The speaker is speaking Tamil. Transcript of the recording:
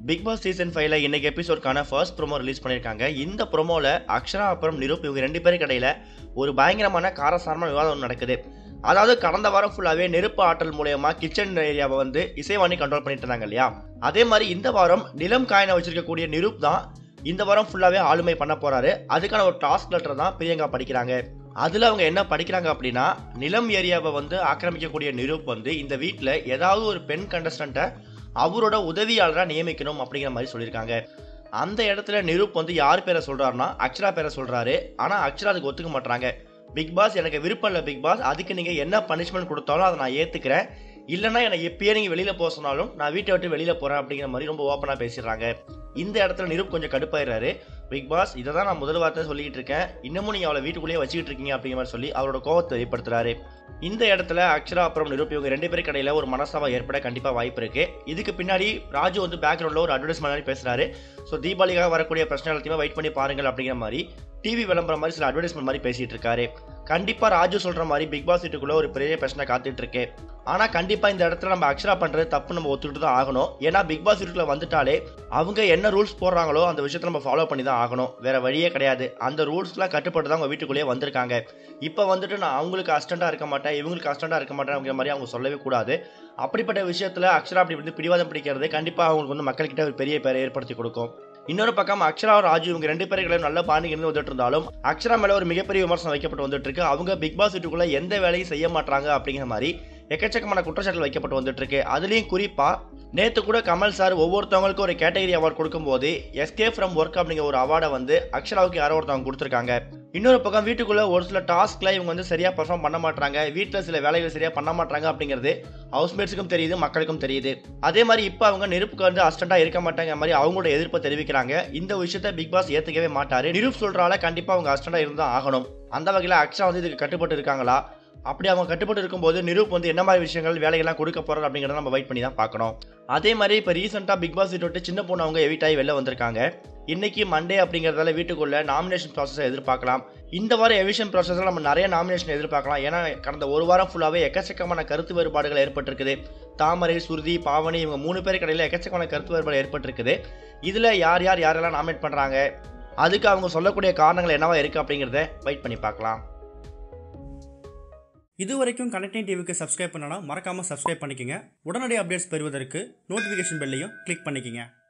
பிக் பாஸ் சீசன் ஃபைவ்ல இன்னைக்கு எபிசோட்கான ஃபர்ஸ்ட் ப்ரோமோ ரிலீஸ் பண்ணியிருக்காங்க இந்த ப்ரோமோவில் அக்ஷரா அப்புறம் நிரூப் இவங்க ரெண்டு பேருக்கு இடையில ஒரு பயங்கரமான காரசாரமான விவாதம் ஒண்ணு நடக்குது அதாவது கடந்த வாரம் ஃபுல்லாகவே நெருப்பு ஆற்றல் மூலயமா கிச்சன் ஏரியாவை வந்து இசைவாணி கண்ட்ரோல் பண்ணிட்டு இருந்தாங்க இல்லையா அதே மாதிரி இந்த வாரம் நிலம் காயினை வச்சிருக்கக்கூடிய நிரூப் தான் இந்த வாரம் ஃபுல்லாகவே ஆளுமை பண்ண போறாரு அதுக்கான ஒரு டாஸ்க் லெட்டர் தான் பிரியங்கா படிக்கிறாங்க அதில் அவங்க என்ன படிக்கிறாங்க அப்படின்னா நிலம் ஏரியாவை வந்து ஆக்கிரமிக்கக்கூடிய நிரூப் வந்து இந்த வீட்டில் ஏதாவது ஒரு பெண் கண்டஸ்டண்ட்டை அவரோட உதவியாளராக நியமிக்கணும் அப்படிங்கிற மாதிரி சொல்லியிருக்காங்க அந்த இடத்துல நிரூப் வந்து யார் பேரை சொல்கிறாருன்னா அக்ஷரா பேரை சொல்கிறாரு ஆனால் அக்ஷரா அதுக்கு ஒத்துக்க மாட்டாங்க பிக் பாஸ் எனக்கு விருப்பம் இல்லை பிக் பாஸ் அதுக்கு நீங்கள் என்ன பனிஷ்மெண்ட் கொடுத்தாலும் அதை நான் ஏற்றுக்கிறேன் இல்லைன்னா என்னை எப்பயே நீங்கள் வெளியில் போக சொன்னாலும் நான் வீட்டை விட்டு வெளியில் போகிறேன் அப்படிங்கிற மாதிரி ரொம்ப ஓப்பனாக பேசிடுறாங்க இந்த இடத்துல நிரூப் கொஞ்சம் கடுப்பாயிடுறாரு பிக் பாஸ் இதை தான் நான் முதல் வார்த்தை சொல்லிக்கிட்டு இருக்கேன் இன்னமும் நீங்கள் அவளை வீட்டுக்குள்ளேயே வச்சுக்கிட்டு இருக்கீங்க அப்படிங்கிற மாதிரி சொல்லி அவரோட கோவத்தை வெளிப்படுத்துறாரு இந்த இடத்துல அக்ஷரா அப்புறம் நிரூப் இவங்க ரெண்டு பேருக்கு இடையில ஒரு மனசாவா ஏற்பட கண்டிப்பாக வாய்ப்பு இருக்கு இதுக்கு பின்னாடி ராஜு வந்து பேக்ரவுண்டில் ஒரு அட்வர்டைஸ்மெண்ட் மாதிரி பேசுறாரு ஸோ தீபாவளிக்காக வரக்கூடிய பிரச்சனை எல்லாத்தையுமே வெயிட் பண்ணி பாருங்கள் அப்படிங்கிற மாதிரி டிவி விளம்பரம் மாதிரி சில அட்வர்டைஸ்மெண்ட் மாதிரி பேசிட்டு இருக்காரு கண்டிப்பா ராஜு சொல்ற மாதிரி பிக் பாஸ் வீட்டுக்குள்ள ஒரு பெரிய பிரச்சனை காத்துட்டு இருக்கு ஆனா கண்டிப்பா இந்த இடத்துல நம்ம அக்ஷரா பண்றது தப்பு நம்ம ஒத்துக்கிட்டு தான் ஆகணும் ஏன்னா பிக் பாஸ் வீட்டுக்குள்ள வந்துட்டாலே அவங்க என்ன ரூல்ஸ் போடுறாங்களோ அந்த விஷயத்தை நம்ம ஃபாலோ பண்ணி தான் ஆகணும் வேற வழியே கிடையாது அந்த ரூல்ஸ்லாம் கட்டுப்பட்டு தான் அவங்க வீட்டுக்குள்ளேயே வந்திருக்காங்க இப்போ வந்துட்டு நான் அவங்களுக்கு அஸ்டண்டா இருக்க மாட்டேன் இவங்களுக்கு அஸ்டண்டா இருக்க மாட்டேன் அப்படிங்கிற மாதிரி அவங்க சொல்லவே கூடாது அப்படிப்பட்ட விஷயத்துல அக்ஷரா அப்படி வந்து பிடிவாதம் பிடிக்கிறது கண்டிப்பா அவங்களுக்கு வந்து மக்கள்கிட்ட ஒரு பெரிய பேரை ஏற்படுத்தி கொடுக்கும் இன்னொரு பக்கம் அக்ஷரா ராஜு இவங்க ரெண்டு பேருக்கும் நல்ல பாண்டி இருந்து வந்துட்டு இருந்தாலும் அக்ஷரா மேல ஒரு மிகப்பெரிய விமர்சனம் வைக்கப்பட்டு வந்துட்டு இருக்கு அவங்க பிக் பாஸ் வீட்டுக்குள்ள எந்த வேலையும் செய்ய மாட்டாங்க அப்படிங்கிற மாதிரி எக்கச்சக்கமான குற்றச்சாட்டுகள் வைக்கப்பட்டு வந்துட்டு இருக்கு அதுலயும் குறிப்பா நேத்து கூட கமல் சார் ஒவ்வொருத்தவங்களுக்கும் ஒரு கேட்டகரி அவார்டு கொடுக்கும்போது எஸ்கே ஃப்ரம் ஒர்க் அப்படிங்கிற ஒரு அவார்டை வந்து அக்ஷராவுக்கு யாரோ ஒருத்தவங்க கொடுத்துருக்காங்க இன்னொரு பக்கம் வீட்டுக்குள்ள ஒரு சில டாஸ்க்ல இவங்க வந்து சரியா பெர்ஃபார்ம் பண்ண மாட்டாங்க வீட்டில் சில வேலைகள் சரியா பண்ண மாட்டாங்க அப்படிங்கிறது ஹவுஸ்மேட்ஸுக்கும் தெரியுது மக்களுக்கும் தெரியுது அதே மாதிரி இப்போ அவங்க நெருப்புக்கு வந்து அஸ்டண்டா இருக்க மாட்டாங்க மாதிரி அவங்களோட எதிர்ப்பை தெரிவிக்கிறாங்க இந்த விஷயத்த பிக் பாஸ் ஏத்துக்கவே மாட்டாரு நிரூப் சொல்றால கண்டிப்பா அவங்க அஸ்டண்டா இருந்தா ஆகணும் அந்த வகையில் அக்ஷா வந்து இதுக்கு கட்டுப்பட்டு இருக்காங்களா அப்படி அவங்க கட்டுப்பட்டு இருக்கும்போது நிரூப் வந்து என்ன மாதிரி விஷயங்கள் வேலையெல்லாம் கொடுக்க போறாரு அப்படிங்கிறத நம்ம வெயிட் பண்ணி தான் பார்க்கணும் அதே மாதிரி இப்போ ரீசெண்டாக பிக் பாஸ் வீட்டு விட்டு சின்ன பொண்ணு அவங்க எவிட் ஆகி வெளில வந்திருக்காங்க இன்னைக்கு மண்டே அப்படிங்கிறதால வீட்டுக்குள்ள நாமினேஷன் ப்ராசஸை எதிர்பார்க்கலாம் இந்த வாரம் எவிஷன் ப்ராசஸில் நம்ம நிறைய நாமினேஷன் எதிர்பார்க்கலாம் ஏன்னா கடந்த ஒரு வாரம் ஃபுல்லாகவே எக்கச்சக்கமான கருத்து வேறுபாடுகள் ஏற்பட்டிருக்குது தாமரை சுருதி பாவனி இவங்க மூணு பேருக்கு இடையில எக்கச்சக்கமான கருத்து வேறுபாடு ஏற்பட்டிருக்குது இதில் யார் யார் யாரெல்லாம் நாமினேட் பண்ணுறாங்க அதுக்கு அவங்க சொல்லக்கூடிய காரணங்கள் என்னவா இருக்குது அப்படிங்கிறத வெயிட் பண்ணி பார்க்கலாம் இது வரைக்கும் கனெக்டிங் டிவிக்கு சப்ஸ்கிரைப் பண்ணனா மறக்காமல் சப்ஸ்கிரைப் பண்ணிக்கங்க உடனடி அப்டேட்ஸ் பெறுவதற்கு நோட்டிஃபிகேஷன் பெல்லையும் கிளிக் பண்ணிக்கங்க